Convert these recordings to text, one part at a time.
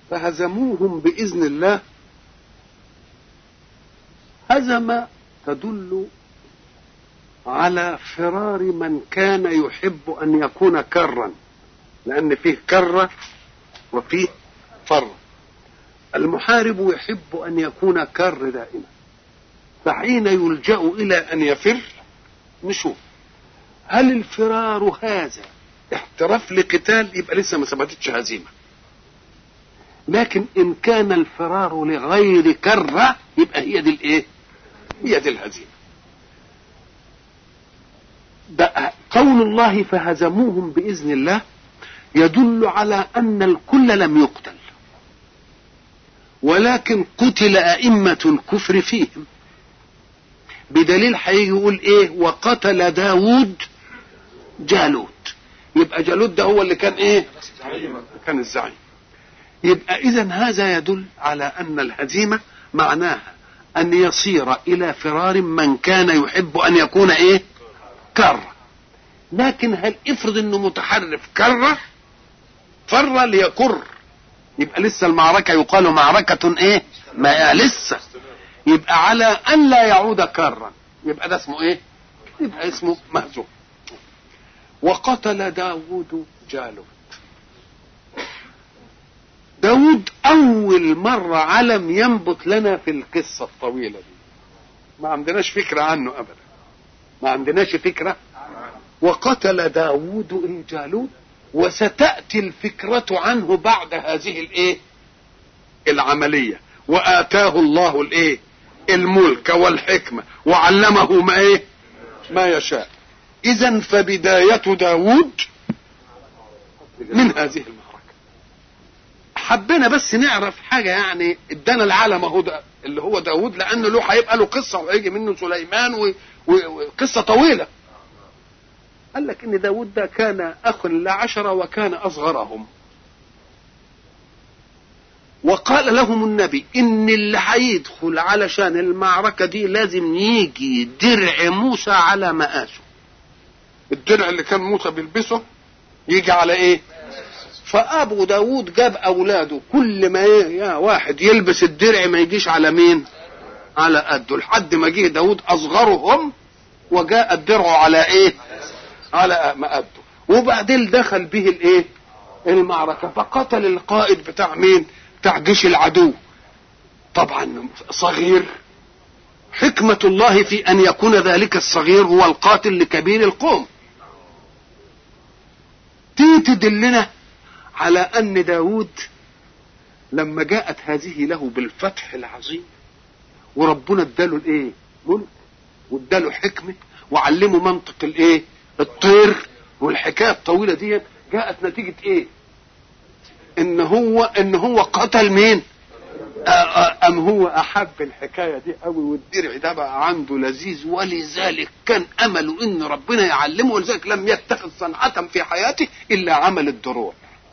فهزموهم بإذن الله هزم تدل على فرار من كان يحب أن يكون كرا لأن فيه كرة وفيه فر المحارب يحب أن يكون كر دائما فحين يلجأ إلى أن يفر نشوف هل الفرار هذا احتراف لقتال يبقى لسه ما ثبتتش هزيمة لكن إن كان الفرار لغير كرة يبقى هي دي الإيه؟ هي دي الهزيمة ده قول الله فهزموهم بإذن الله يدل على أن الكل لم يقتل ولكن قتل أئمة الكفر فيهم بدليل هيجي يقول ايه وقتل داود جالوت يبقى جالوت ده هو اللي كان ايه كان الزعيم يبقى اذا هذا يدل على ان الهزيمة معناها ان يصير الى فرار من كان يحب ان يكون ايه كرة لكن هل افرض انه متحرف كرة فر ليكر يبقى لسه المعركة يقال معركة ايه ما لسه يبقى على ان لا يعود كرا يبقى ده اسمه ايه يبقى اسمه مهزوم وقتل داود جالوت داود اول مرة علم ينبت لنا في القصة الطويلة دي ما عندناش فكرة عنه ابدا ما عندناش فكرة وقتل داود الجالوت وستأتي الفكرة عنه بعد هذه الايه العملية وآتاه الله الايه الملك والحكمة وعلمه ما ايه ما يشاء اذا فبداية داود من هذه المعركة حبينا بس نعرف حاجة يعني ادانا العالم اهو ده اللي هو داود لانه له هيبقى له قصة وهيجي منه سليمان وقصة طويلة قال لك ان داود ده كان اخ لعشرة وكان اصغرهم وقال لهم النبي ان اللي هيدخل علشان المعركة دي لازم يجي درع موسى على مقاسه الدرع اللي كان موسى بيلبسه يجي على ايه فابو داود جاب اولاده كل ما يا واحد يلبس الدرع ما يجيش على مين على قده لحد ما جه داود اصغرهم وجاء الدرع على ايه على مقده وبعدين دخل به الايه المعركة فقتل القائد بتاع مين بتاع جيش العدو طبعا صغير حكمة الله في أن يكون ذلك الصغير هو القاتل لكبير القوم دي تدلنا على أن داود لما جاءت هذه له بالفتح العظيم وربنا اداله الايه ملك واداله حكمة وعلمه منطق الايه الطير والحكاية الطويلة دي جاءت نتيجة ايه ان هو ان هو قتل مين ام هو احب الحكايه دي قوي والدرع ده بقى عنده لذيذ ولذلك كان امله ان ربنا يعلمه ولذلك لم يتخذ صنعه في حياته الا عمل الدروع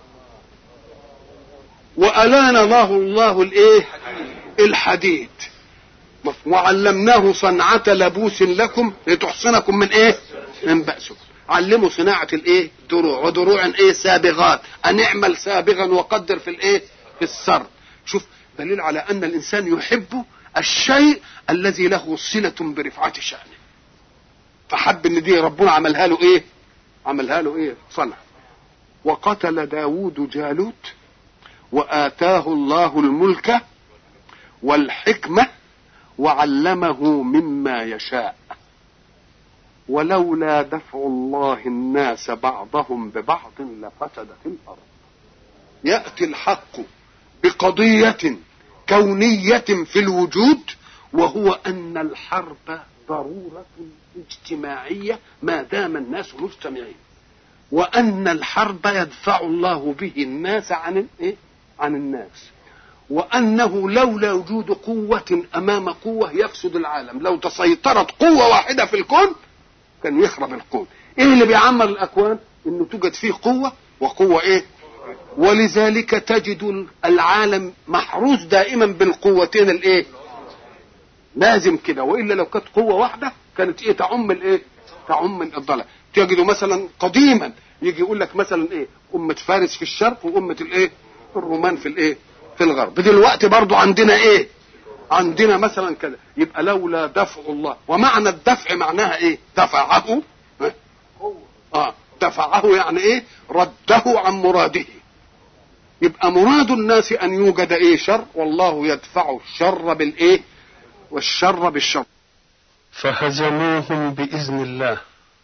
والان الله الله الايه الحديد وعلمناه صنعة لبوس لكم لتحصنكم من ايه من بأسكم علموا صناعة الايه دروع ودروع ايه سابغات ان اعمل سابغا وقدر في الايه في السر شوف دليل على ان الانسان يحب الشيء الذي له صلة برفعة شأنه فحب ان دي ربنا عملها له ايه عملها له ايه صنع وقتل داود جالوت وآتاه الله الملك والحكمة وعلمه مما يشاء ولولا دفع الله الناس بعضهم ببعض لفسدت الارض ياتي الحق بقضيه كونيه في الوجود وهو ان الحرب ضروره اجتماعيه ما دام الناس مجتمعين وان الحرب يدفع الله به الناس عن ايه عن الناس وانه لولا وجود قوه امام قوه يفسد العالم لو تسيطرت قوه واحده في الكون كان يخرب الكون ايه اللي بيعمر الاكوان انه توجد فيه قوة وقوة ايه ولذلك تجد العالم محروس دائما بالقوتين الايه لازم كده والا لو كانت قوة واحدة كانت ايه تعم الايه تعم الضلع تجد مثلا قديما يجي يقول لك مثلا ايه أمة فارس في الشرق وأمة الايه الرومان في الايه في الغرب دلوقتي برضو عندنا ايه عندنا مثلا كذا يبقى لولا دفع الله ومعنى الدفع معناها ايه دفعه اه دفعه يعني ايه رده عن مراده يبقى مراد الناس ان يوجد ايه شر والله يدفع الشر بالايه والشر بالشر فهزموهم بإذن الله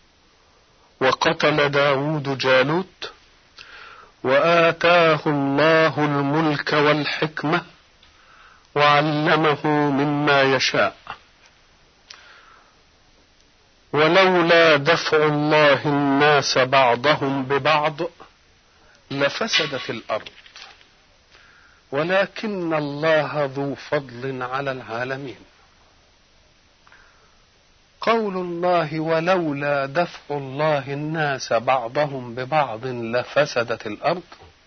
وقتل داود جالوت وآتاه الله الملك والحكمة وعلمه مما يشاء ولولا دفع الله الناس بعضهم ببعض لفسدت الأرض ولكن الله ذو فضل على العالمين قول الله ولولا دفع الله الناس بعضهم ببعض لفسدت الارض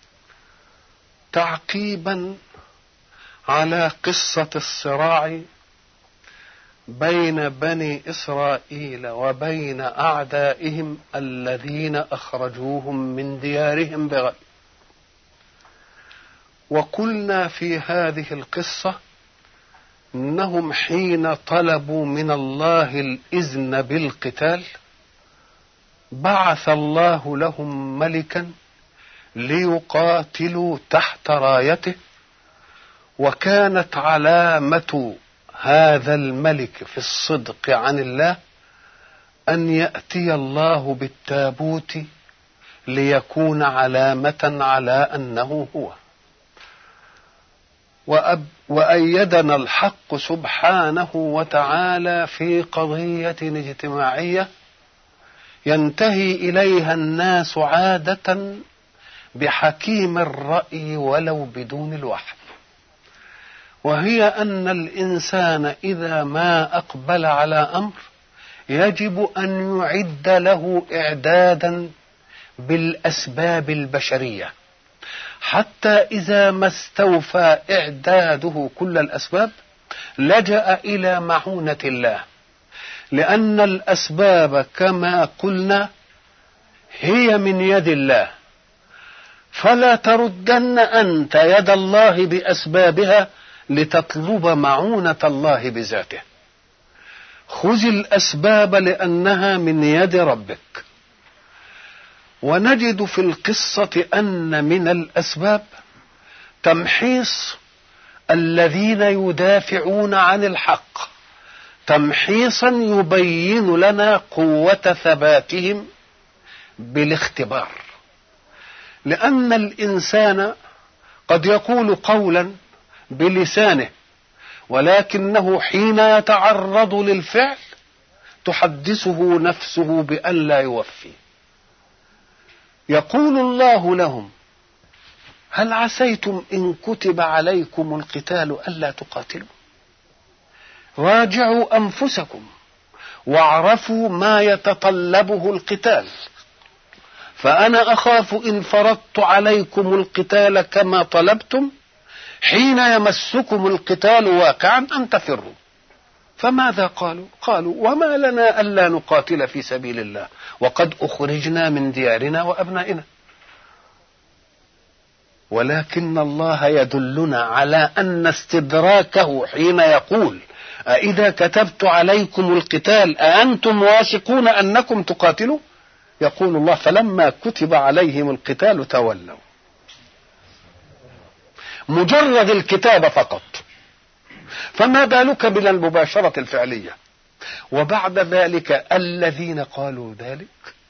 تعقيبا على قصه الصراع بين بني اسرائيل وبين اعدائهم الذين اخرجوهم من ديارهم بغير وقلنا في هذه القصه انهم حين طلبوا من الله الاذن بالقتال بعث الله لهم ملكا ليقاتلوا تحت رايته وكانت علامه هذا الملك في الصدق عن الله ان ياتي الله بالتابوت ليكون علامه على انه هو وأب وأيدنا الحق سبحانه وتعالى في قضية اجتماعية ينتهي إليها الناس عادة بحكيم الرأي ولو بدون الوحي وهي أن الإنسان إذا ما أقبل على أمر يجب أن يعد له إعدادا بالأسباب البشرية حتى إذا ما استوفى إعداده كل الأسباب لجأ إلى معونة الله لأن الأسباب كما قلنا هي من يد الله فلا تردن أنت يد الله بأسبابها لتطلب معونة الله بذاته خذ الأسباب لأنها من يد ربك ونجد في القصة أن من الأسباب تمحيص الذين يدافعون عن الحق تمحيصا يبين لنا قوة ثباتهم بالاختبار لأن الإنسان قد يقول قولا بلسانه ولكنه حين يتعرض للفعل تحدثه نفسه بأن لا يوفي يقول الله لهم هل عسيتم إن كتب عليكم القتال ألا تقاتلوا راجعوا أنفسكم واعرفوا ما يتطلبه القتال فأنا أخاف إن فرضت عليكم القتال كما طلبتم حين يمسكم القتال واقعا أن تفروا فماذا قالوا قالوا وما لنا ألا نقاتل في سبيل الله وقد أخرجنا من ديارنا وأبنائنا ولكن الله يدلنا على أن استدراكه حين يقول أإذا كتبت عليكم القتال أأنتم واثقون أنكم تقاتلوا يقول الله فلما كتب عليهم القتال تولوا مجرد الكتابة فقط فما بالك بلا المباشرة الفعلية وبعد ذلك الذين قالوا ذلك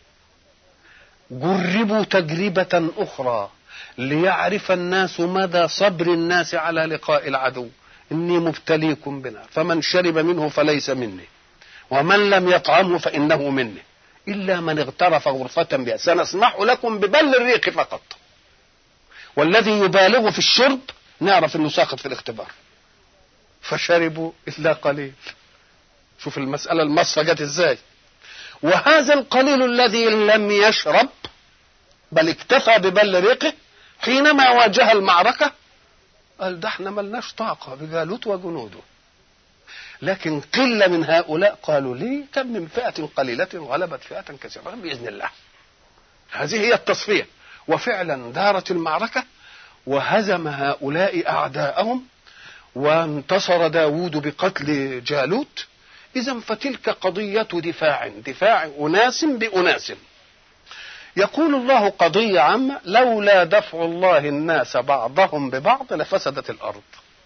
جربوا تجربة أخرى ليعرف الناس مدى صبر الناس على لقاء العدو إني مبتليكم بنار فمن شرب منه فليس مني ومن لم يطعمه فإنه مني إلا من اغترف غرفة بها سنسمح لكم ببل الريق فقط والذي يبالغ في الشرب نعرف انه ساقط في الاختبار فشربوا الا قليل شوف المسألة المصة جت ازاي وهذا القليل الذي لم يشرب بل اكتفى ببل ريقه حينما واجه المعركة قال ده احنا ملناش طاقة بجالوت وجنوده لكن قلة من هؤلاء قالوا لي كم من فئة قليلة غلبت فئة كثيرة بإذن الله هذه هي التصفية وفعلا دارت المعركة وهزم هؤلاء أعداءهم وانتصر داود بقتل جالوت إذا فتلك قضية دفاع دفاع أناس بأناس يقول الله قضية عامة لولا دفع الله الناس بعضهم ببعض لفسدت الأرض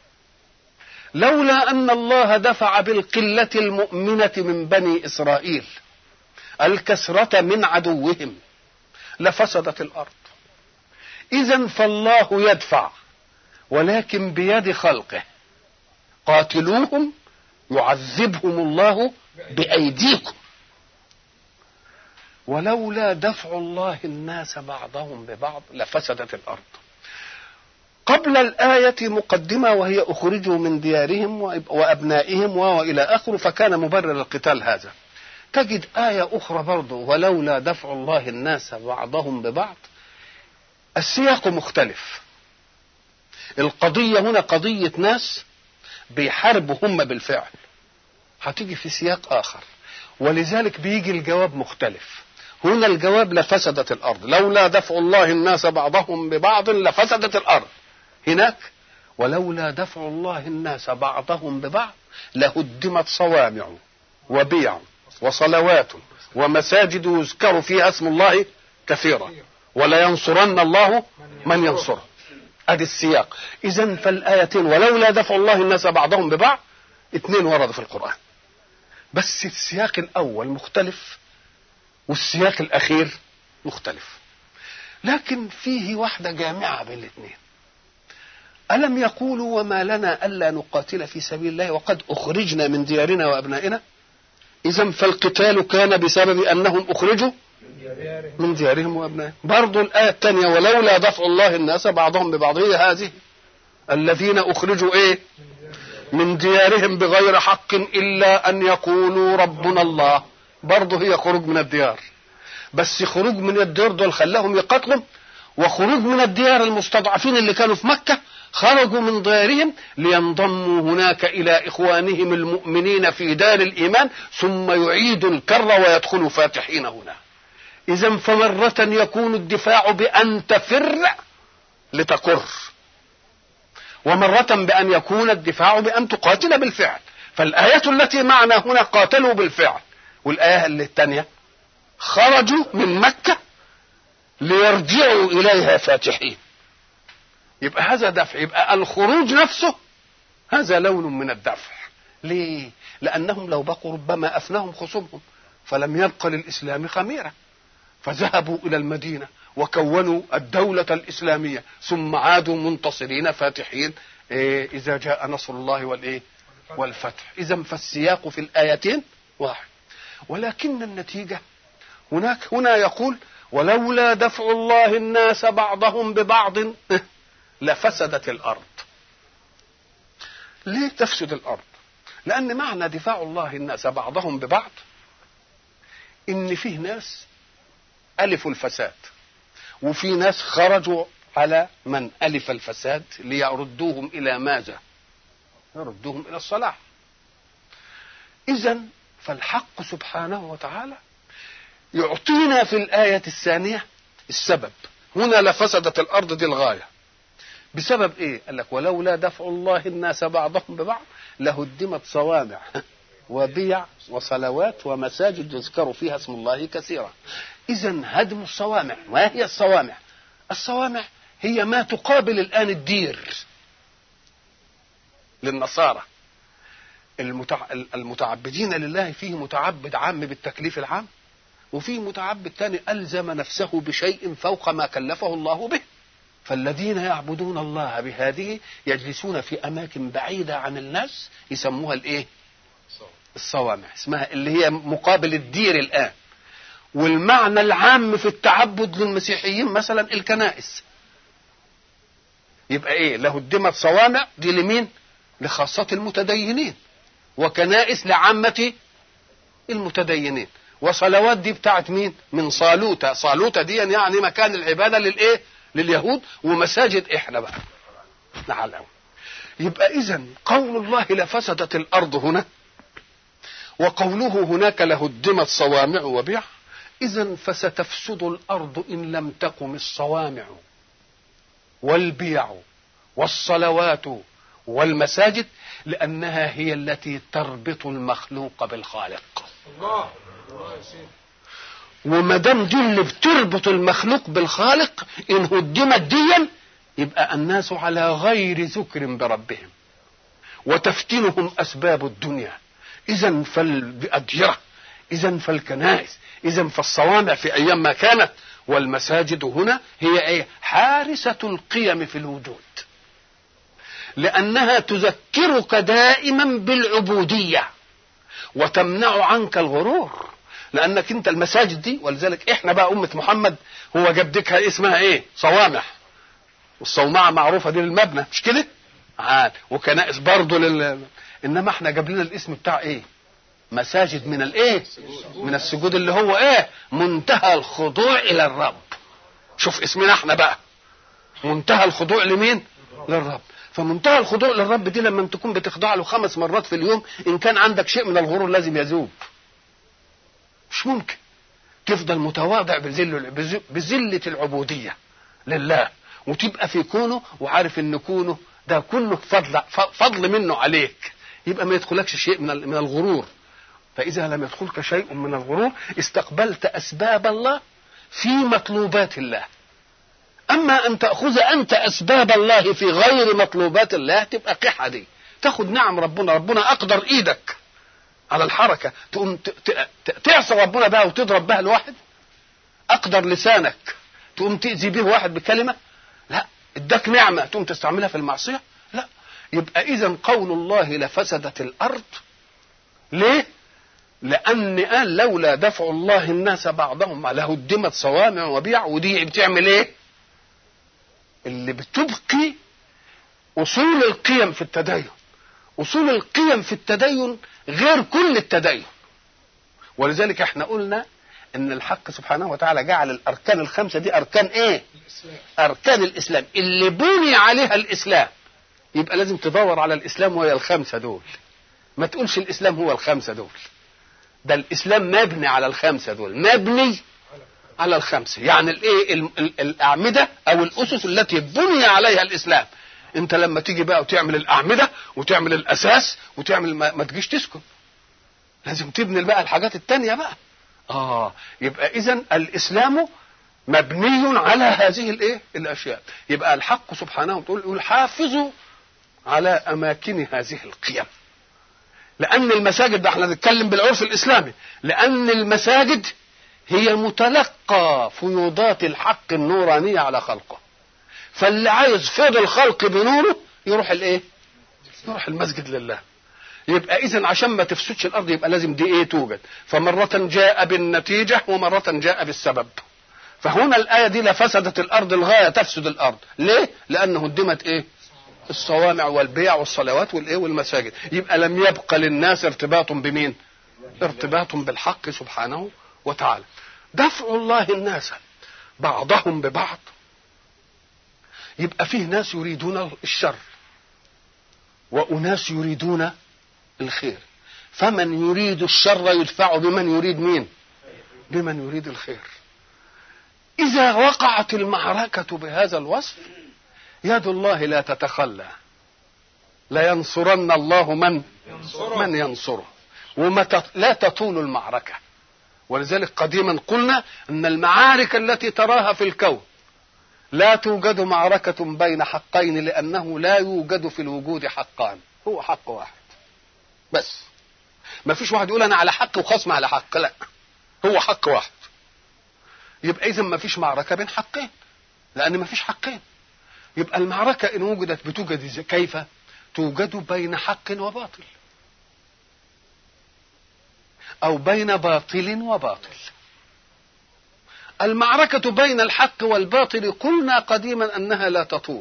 لولا أن الله دفع بالقلة المؤمنة من بني إسرائيل الكسرة من عدوهم لفسدت الأرض إذا فالله يدفع ولكن بيد خلقه قاتلوهم يعذبهم الله بأيديكم ولولا دفع الله الناس بعضهم ببعض لفسدت الأرض قبل الآية مقدمة وهي أخرجوا من ديارهم وأبنائهم وإلى آخره فكان مبرر القتال هذا تجد آية أخرى برضه ولولا دفع الله الناس بعضهم ببعض السياق مختلف القضية هنا قضية ناس بيحاربوا هم بالفعل هتيجي في سياق آخر ولذلك بيجي الجواب مختلف هنا الجواب لفسدت الأرض لولا دفع الله الناس بعضهم ببعض لفسدت الأرض هناك ولولا دفع الله الناس بعضهم ببعض لهدمت صوامع وبيع وصلوات ومساجد يذكر فيها اسم الله كثيرا ولينصرن الله من ينصره ادي السياق اذا فالايتين ولولا دفع الله الناس بعضهم ببعض اثنين ورد في القران بس السياق الاول مختلف والسياق الاخير مختلف لكن فيه واحده جامعه بين الاثنين الم يقولوا وما لنا الا نقاتل في سبيل الله وقد اخرجنا من ديارنا وابنائنا اذا فالقتال كان بسبب انهم اخرجوا من ديارهم وابنائهم برضو الايه الثانيه ولولا دفع الله الناس بعضهم ببعض هي هذه الذين اخرجوا ايه من ديارهم بغير حق الا ان يقولوا ربنا الله برضه هي خروج من الديار بس خروج من الديار دول خلاهم يقاتلوا وخروج من الديار المستضعفين اللي كانوا في مكه خرجوا من ديارهم لينضموا هناك الى اخوانهم المؤمنين في دار الايمان ثم يعيدوا الكر ويدخلوا فاتحين هنا اذا فمره يكون الدفاع بان تفر لتقر ومرة بأن يكون الدفاع بأن تقاتل بالفعل فالآية التي معنا هنا قاتلوا بالفعل والآية اللي الثانية خرجوا من مكة ليرجعوا إليها فاتحين يبقى هذا دفع يبقى الخروج نفسه هذا لون من الدفع ليه لأنهم لو بقوا ربما أفناهم خصومهم فلم يبق للإسلام خميرة فذهبوا إلى المدينة وكونوا الدولة الإسلامية ثم عادوا منتصرين فاتحين إيه إذا جاء نصر الله والإيه والفتح إذا فالسياق في الآيتين واحد ولكن النتيجة هناك هنا يقول ولولا دفع الله الناس بعضهم ببعض لفسدت الأرض ليه تفسد الأرض لأن معنى دفاع الله الناس بعضهم ببعض إن فيه ناس ألفوا الفساد وفي ناس خرجوا على من ألف الفساد ليردوهم إلى ماذا يردوهم إلى الصلاح إذا فالحق سبحانه وتعالى يعطينا في الآية الثانية السبب هنا لفسدت الأرض دي الغاية بسبب إيه؟ قال لك ولولا دفع الله الناس بعضهم ببعض لهدمت صوامع وبيع وصلوات ومساجد يذكر فيها اسم الله كثيرا إذا هدم الصوامع ما هي الصوامع الصوامع هي ما تقابل الآن الدير للنصارى المتع... المتعبدين لله فيه متعبد عام بالتكليف العام وفيه متعبد ثاني ألزم نفسه بشيء فوق ما كلفه الله به فالذين يعبدون الله بهذه يجلسون في أماكن بعيدة عن الناس يسموها الإيه الصوامع اسمها اللي هي مقابل الدير الآن والمعنى العام في التعبد للمسيحيين مثلا الكنائس يبقى ايه له هدمت صوامع دي لمين لخاصة المتدينين وكنائس لعامة المتدينين وصلوات دي بتاعت مين من صالوتة صالوتة دي يعني مكان العبادة للايه لليهود ومساجد احنا بقى نعلم يبقى اذا قول الله لفسدت الارض هنا وقوله هناك لهدمت صوامع وبيع إذا فستفسد الأرض إن لم تقم الصوامع والبيع والصلوات والمساجد لأنها هي التي تربط المخلوق بالخالق الله وما دام دي اللي بتربط المخلوق بالخالق ان هدمت ديا يبقى الناس على غير ذكر بربهم وتفتنهم اسباب الدنيا اذا فالاديره اذا فالكنائس اذا فالصوامع في ايام ما كانت والمساجد هنا هي ايه حارسه القيم في الوجود لانها تذكرك دائما بالعبوديه وتمنع عنك الغرور لانك انت المساجد دي ولذلك احنا بقى امه محمد هو جدك اسمها ايه صوامع والصومعه معروفه دي للمبنى مش كده عاد وكنائس برضه لل انما احنا جاب لنا الاسم بتاع ايه مساجد من الايه من السجود اللي هو ايه منتهى الخضوع الى الرب شوف اسمنا احنا بقى منتهى الخضوع لمين للرب فمنتهى الخضوع للرب دي لما تكون بتخضع له خمس مرات في اليوم ان كان عندك شيء من الغرور لازم يذوب مش ممكن تفضل متواضع بذل بذلة العبودية لله وتبقى في كونه وعارف ان كونه ده كله فضل فضل منه عليك يبقى ما يدخلكش شيء من من الغرور فإذا لم يدخلك شيء من الغرور استقبلت أسباب الله في مطلوبات الله أما أن تأخذ أنت أسباب الله في غير مطلوبات الله تبقى قحة دي تاخد نعم ربنا ربنا أقدر إيدك على الحركة تقوم تعصى ربنا بها وتضرب بها الواحد أقدر لسانك تقوم تأذي به واحد بكلمة لا اداك نعمة تقوم تستعملها في المعصية لا يبقى إذا قول الله لفسدت الأرض ليه؟ لأن قال لولا دفع الله الناس بعضهم لهدمت صوامع وبيع ودي بتعمل إيه؟ اللي بتبقي أصول القيم في التدين أصول القيم في التدين غير كل التدين ولذلك احنا قلنا ان الحق سبحانه وتعالى جعل الاركان الخمسه دي اركان ايه اركان الاسلام اللي بني عليها الاسلام يبقى لازم تدور على الاسلام وهي الخمسه دول ما تقولش الاسلام هو الخمسه دول ده الاسلام مبني على الخمسه دول مبني على الخمسه يعني الايه الاعمده او الاسس التي بني عليها الاسلام انت لما تيجي بقى وتعمل الاعمده وتعمل الاساس وتعمل ما, ما تجيش تسكن لازم تبني بقى الحاجات التانية بقى اه يبقى اذا الاسلام مبني على هذه الايه الاشياء يبقى الحق سبحانه وتعالى يقول حافظوا على اماكن هذه القيم لان المساجد ده احنا نتكلم بالعرف الاسلامي لان المساجد هي متلقى فيوضات الحق النورانيه على خلقه فاللي عايز فيض الخلق بنوره يروح الايه يروح المسجد لله يبقى اذا عشان ما تفسدش الارض يبقى لازم دي ايه توجد فمره جاء بالنتيجه ومره جاء بالسبب فهنا الايه دي لفسدت الارض الغايه تفسد الارض ليه لان هدمت ايه الصوامع والبيع والصلوات والايه والمساجد يبقى لم يبقى للناس ارتباط بمين ارتباط بالحق سبحانه وتعالى دفع الله الناس بعضهم ببعض يبقى فيه ناس يريدون الشر وأناس يريدون الخير فمن يريد الشر يدفع بمن يريد مين بمن يريد الخير إذا وقعت المعركة بهذا الوصف يد الله لا تتخلى لا ينصرن الله من ينصره. من ينصره وما تط- لا تطول المعركة ولذلك قديما قلنا أن المعارك التي تراها في الكون لا توجد معركة بين حقين لأنه لا يوجد في الوجود حقان هو حق واحد بس ما فيش واحد يقول أنا على حق وخصم على حق لا هو حق واحد يبقى إذا ما فيش معركة بين حقين لأن ما فيش حقين يبقى المعركة إن وجدت بتوجد إزاي؟ كيف؟ توجد بين حق وباطل أو بين باطل وباطل المعركة بين الحق والباطل قلنا قديما أنها لا تطول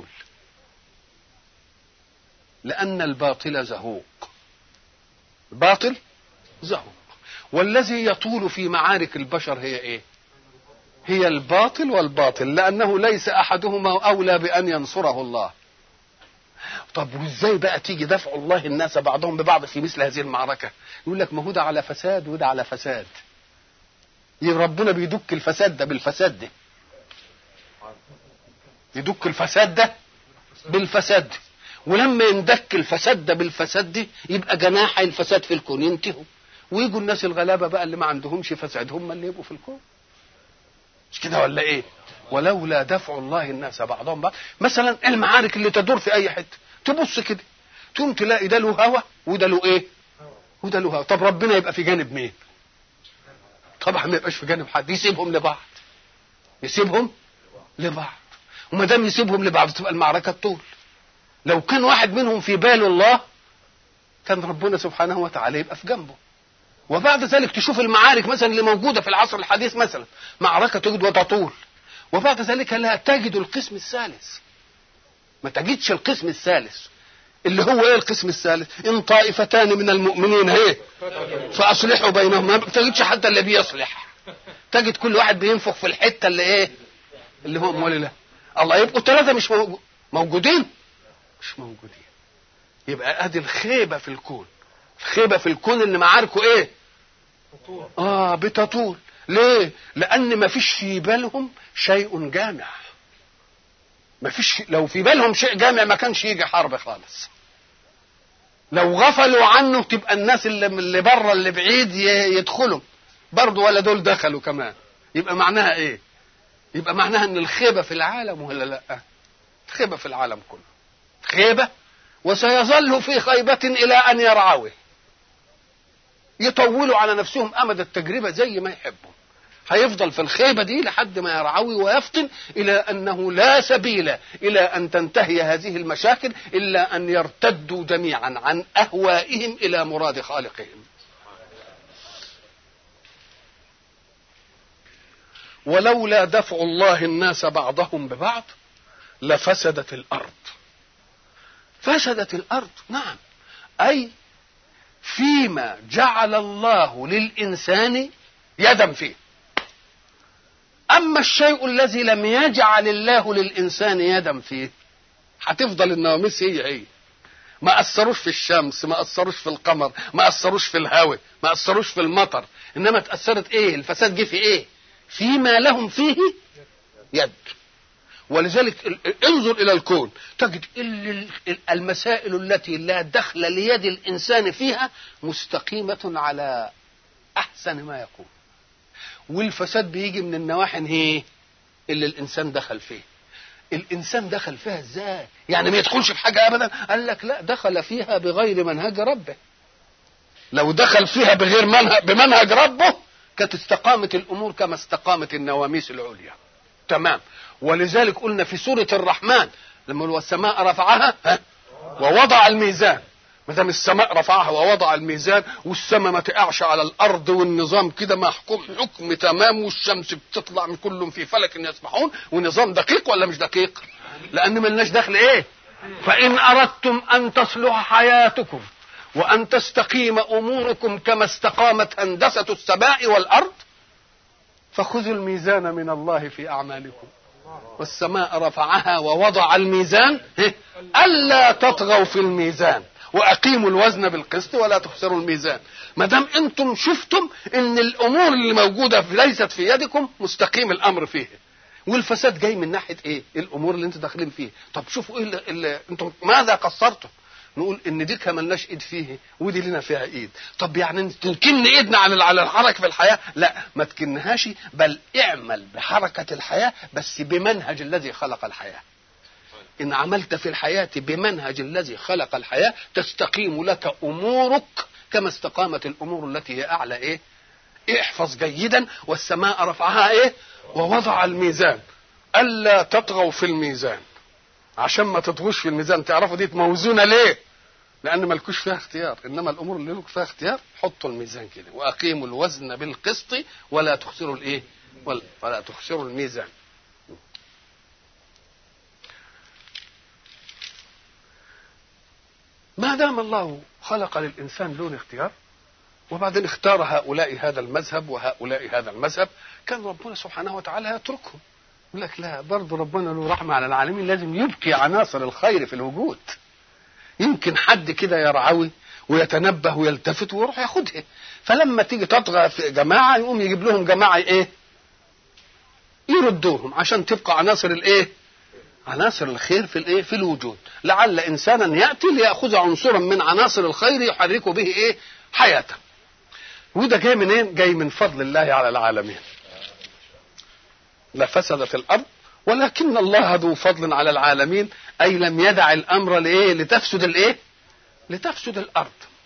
لأن الباطل زهوق الباطل زهوق والذي يطول في معارك البشر هي إيه هي الباطل والباطل لأنه ليس أحدهما أولى بأن ينصره الله طب وازاي بقى تيجي دفع الله الناس بعضهم ببعض في مثل هذه المعركة يقول لك ما هو ده على فساد وده على فساد يبقى ربنا بيدك الفساد ده بالفساد ده يدك الفساد ده بالفساد دي ولما يندك الفساد ده بالفساد دي يبقى جناحي الفساد في الكون ينتهوا ويجوا الناس الغلابه بقى اللي ما عندهمش فساد هم اللي يبقوا في الكون مش كده ولا ايه ولولا دفع الله الناس بعضهم بعض مثلا المعارك اللي تدور في اي حته تبص كده تقوم تلاقي ده له هوا وده له ايه وده له هوا طب ربنا يبقى في جانب مين طبعا ما يبقاش في جانب حد يسيبهم لبعض يسيبهم لبعض وما دام يسيبهم لبعض تبقى المعركه طول لو كان واحد منهم في بال الله كان ربنا سبحانه وتعالى يبقى في جنبه وبعد ذلك تشوف المعارك مثلا اللي موجوده في العصر الحديث مثلا معركه تجد وتطول وبعد ذلك لا تجد القسم الثالث ما تجدش القسم الثالث اللي هو ايه القسم الثالث ان طائفتان من المؤمنين ايه فاصلحوا بينهم ما تجدش حتى اللي بيصلح تجد كل واحد بينفخ في الحته اللي ايه اللي هو امال الله الله يبقوا ثلاثه مش موجودين مش موجودين يبقى ادي الخيبه في الكون الخيبه في الكون ان معاركه ايه اه بتطول ليه لان ما فيش في بالهم شيء جامع ما فيش لو في بالهم شيء جامع ما كانش يجي حرب خالص لو غفلوا عنه تبقى الناس اللي اللي بره اللي بعيد يدخلوا برضه ولا دول دخلوا كمان يبقى معناها ايه يبقى معناها ان الخيبه في العالم ولا لا الخيبه في العالم كله خيبه وسيظل في خيبه الى ان يرعوه يطولوا على نفسهم امد التجربه زي ما يحبوا هيفضل في الخيبه دي لحد ما يرعوي ويفطن الى انه لا سبيل الى ان تنتهي هذه المشاكل الا ان يرتدوا جميعا عن اهوائهم الى مراد خالقهم ولولا دفع الله الناس بعضهم ببعض لفسدت الارض فسدت الارض نعم اي فيما جعل الله للانسان يدا فيه اما الشيء الذي لم يجعل الله للانسان يدا فيه هتفضل النواميس هي هي ما اثروش في الشمس ما اثروش في القمر ما اثروش في الهواء ما اثروش في المطر انما تاثرت ايه الفساد جه في ايه فيما لهم فيه يد ولذلك انظر الى الكون تجد المسائل التي لا دخل ليد الانسان فيها مستقيمه على احسن ما يكون والفساد بيجي من النواحي هي اللي الانسان دخل فيه الانسان دخل فيها ازاي يعني ما يدخلش في حاجه ابدا قال لك لا دخل فيها بغير منهج ربه لو دخل فيها بغير منهج بمنهج ربه كانت استقامت الامور كما استقامت النواميس العليا تمام ولذلك قلنا في سوره الرحمن لما السماء رفعها ها ووضع الميزان ما دام السماء رفعها ووضع الميزان والسماء ما تقعش على الارض والنظام كده محكوم حكم تمام والشمس بتطلع من كلهم في فلك يسبحون ونظام دقيق ولا مش دقيق؟ لان ملناش دخل ايه؟ فان اردتم ان تصلح حياتكم وان تستقيم اموركم كما استقامت هندسه السماء والارض فخذوا الميزان من الله في اعمالكم والسماء رفعها ووضع الميزان الا تطغوا في الميزان واقيموا الوزن بالقسط ولا تخسروا الميزان ما دام انتم شفتم ان الامور اللي موجوده ليست في يدكم مستقيم الامر فيه والفساد جاي من ناحيه ايه الامور اللي انتم داخلين فيه طب شوفوا ايه اللي, اللي انتم ماذا قصرتم نقول ان دي كمان لناش ايد فيه ودي لنا فيها ايد طب يعني تنكن ايدنا على على الحركه في الحياه لا ما تكنهاش بل اعمل بحركه الحياه بس بمنهج الذي خلق الحياه إن عملت في الحياة بمنهج الذي خلق الحياة تستقيم لك أمورك كما استقامت الأمور التي هي أعلى إيه؟ احفظ جيدا والسماء رفعها إيه؟ ووضع الميزان ألا تطغوا في الميزان عشان ما تطغوش في الميزان تعرفوا دي موزونة ليه؟ لأن مالكوش فيها اختيار إنما الأمور اللي لك فيها اختيار حطوا الميزان كده وأقيموا الوزن بالقسط ولا تخسروا الإيه؟ ولا تخسروا الميزان ما دام الله خلق للإنسان دون اختيار وبعدين اختار هؤلاء هذا المذهب وهؤلاء هذا المذهب كان ربنا سبحانه وتعالى يتركهم يقول لك لا برضه ربنا له رحمة على العالمين لازم يبقي عناصر الخير في الوجود يمكن حد كده يرعوي ويتنبه ويلتفت ويروح ياخدها فلما تيجي تطغى في جماعة يقوم يجيب لهم جماعة ايه يردوهم عشان تبقى عناصر الايه عناصر الخير في الايه في الوجود لعل انسانا ياتي لياخذ عنصرا من عناصر الخير يحرك به ايه حياته وده جاي منين جاي من فضل الله على العالمين لفسدت الارض ولكن الله ذو فضل على العالمين اي لم يدع الامر لايه لتفسد الايه لتفسد الارض